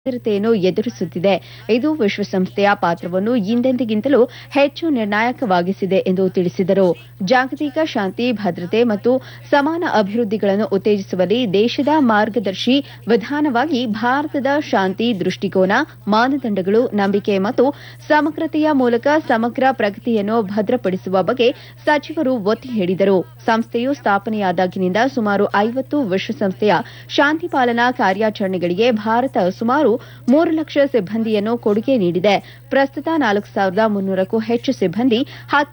ಅಸ್ಥಿರತೆಯನ್ನು ಎದುರಿಸುತ್ತಿದೆ ಇದು ವಿಶ್ವಸಂಸ್ಥೆಯ ಪಾತ್ರವನ್ನು ಹಿಂದೆಂದಿಗಿಂತಲೂ ಹೆಚ್ಚು ನಿರ್ಣಾಯಕವಾಗಿಸಿದೆ ಎಂದು ತಿಳಿಸಿದರು ಜಾಗತಿಕ ಶಾಂತಿ ಭದ್ರತೆ ಮತ್ತು ಸಮಾನ ಅಭಿವೃದ್ಧಿಗಳನ್ನು ಉತ್ತೇಜಿಸುವಲ್ಲಿ ದೇಶದ ಮಾರ್ಗದರ್ಶಿ ವಿಧಾನವಾಗಿ ಭಾರತದ ಶಾಂತಿ ದೃಷ್ಟಿಕೋನ ಮಾನದಂಡಗಳು ನಂಬಿಕೆ ಮತ್ತು ಸಮಗ್ರತೆಯ ಮೂಲಕ ಸಮಗ್ರ ಪ್ರಗತಿಯನ್ನು ಭದ್ರಪಡಿಸುವ ಬಗ್ಗೆ ಸಚಿವರು ಒತ್ತಿ ಹೇಳಿದರು ಸಂಸ್ಥೆಯು ಸ್ಥಾಪನೆಯಾದಾಗಿನಿಂದ ಸುಮಾರು ಐವತ್ತು ವಿಶ್ವಸಂಸ್ಥೆಯ ಶಾಂತಿ ಪಾಲನಾ ಕಾರ್ಯಾಚರಣೆಗಳಿಗೆ ಭಾರತ ಸುಮಾರು ಮೂರು ಲಕ್ಷ ಸಿಬ್ಬಂದಿಯನ್ನು ಕೊಡುಗೆ ನೀಡಿದೆ ಪ್ರಸ್ತುತ ನಾಲ್ಕು ಸಾವಿರದ ಮುನ್ನೂರಕ್ಕೂ ಹೆಚ್ಚು ಸಿಬ್ಬಂದಿ